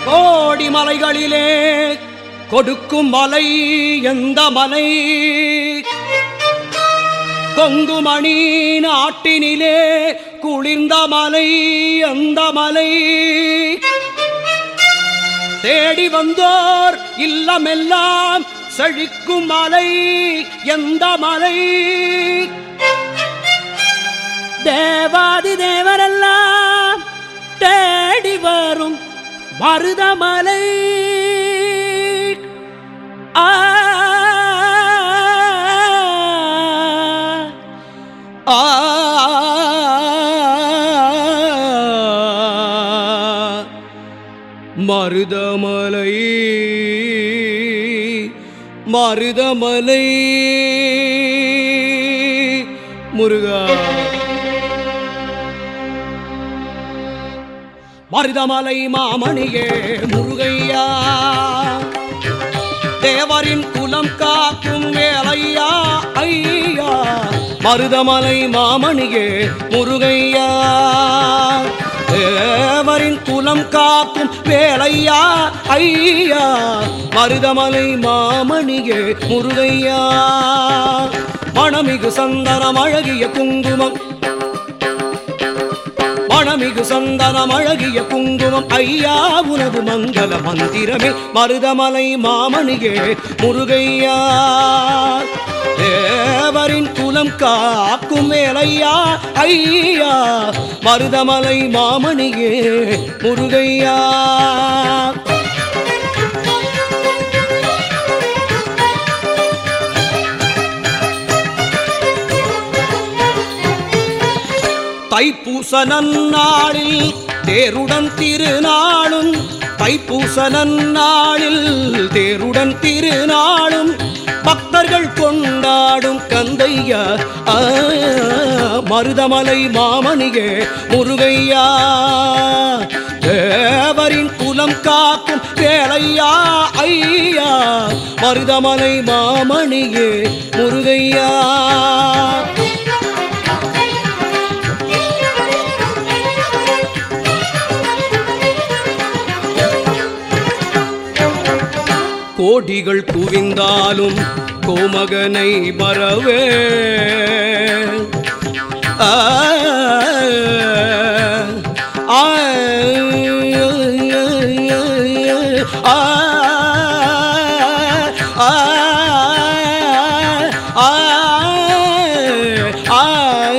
கோடி மலைகளிலே கொடுக்கும் மலை எந்த மலை கொங்குமணி நாட்டினிலே குளிர்ந்த மலை எந்த மலை தேடி வந்தோர் இல்லமெல்லாம் செழிக்கும் மலை எந்த மலை தேவாதி தேவரெல்லாம் தேடி வரும் மருதமலை ஆ ஆ மருதமலை மருதமலை முருகா மருதமலை மாமணியே முருகையா தேவரின் குலம் காக்கும் வேலையா ஐயா மருதமலை மாமணியே முருகையா தேவரின் குலம் காக்கும் வேலையா ஐயா மருதமலை மாமணியே முருகையா மணமிகு சந்தனம் அழகிய குங்குமம் மணமிகு சந்தனம் அழகிய குங்குமம் ஐயா உனது மங்கள மந்திரமே மருதமலை மாமணியே முருகையா தேவரின் குலம் காக்கும் வேலையா ஐயா மருதமலை மாமணியே முருகையா தைப்பூச நன்னாளில் தேருடன் திருநாளும் தைப்பூச நன்னாளில் தேருடன் திருநாளும் பக்தர்கள் கொண்டாடும் கந்தையா ஆ, மருதமலை மாமணியே முருகையா தேவரின் குலம் காக்கும் வேலையா ஐயா மருதமலை மாமணியே முருகையா கோடிகள் குவிந்தாலும் கோமகனை மறவே ஆ, ஆ, ஆ, ஆ, ஆ, ஆ,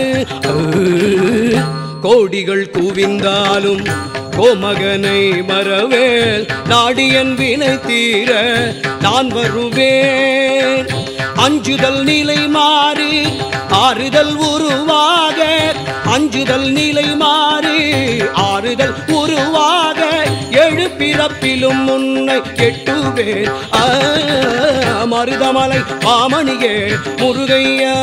கோடிகள் குவிந்தாலும் கோமகனை மறவேல் நாடியன் வினை தீர நான் வருவேன் அஞ்சுதல் நிலை மாறி ஆறுதல் உருவாக அஞ்சுதல் நிலை மாறி ஆறுதல் உருவாக எழு பிறப்பிலும் முன்னை எட்டுவேன் ஆ, மருதமலை மாமணியே முருகையா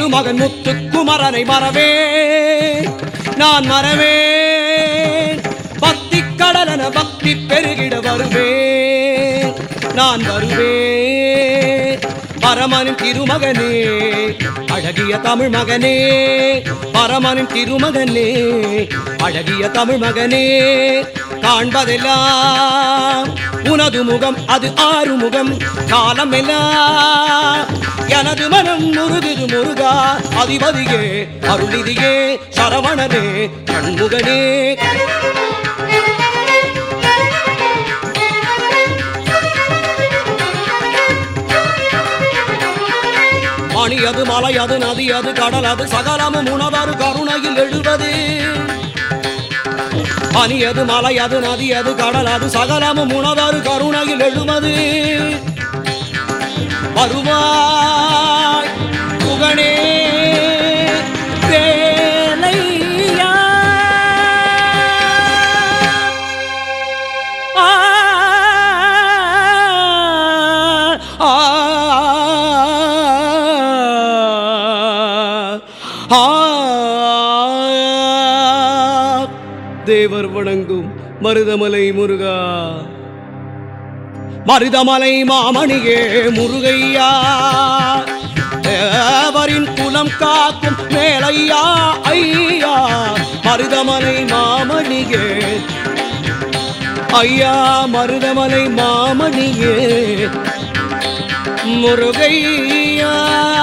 திருமகன் முத்து குமரனை மறவே நான் மறவே பக்தி கடலன பக்தி பெருகிட வருவேன் நான் வருவேன் பரமனின் திருமகனே அழகிய தமிழ் மகனே பரமனின் திருமகனே அழகிய தமிழ் மகனே காண்பதெல்லாம் உனது முகம் அது ஆறு முகம் காலமெல்லாம் எனது மனம் முருகுது முருகா அதிபதியே அருளிதியே சரவணனே கண்முகனே மணி அது மலை அது நதி அது கடல் அது சகலமும் உணவரு கருணையில் எழுவது பனி அது மலை அது நதி அது கடல் அது சகலமும் உணவரு கருணையில் எழுவது வருவாய் புகழே வேலையா ஆ ஆ ஆ தேவர் வணங்கும் மருதமலை முருகா மருதமலை மாமணியே முருகையா தேவரின் குலம் காக்கும் மேலையா ஐயா மருதமலை மாமணியே ஐயா மருதமலை மாமணியே முருகையா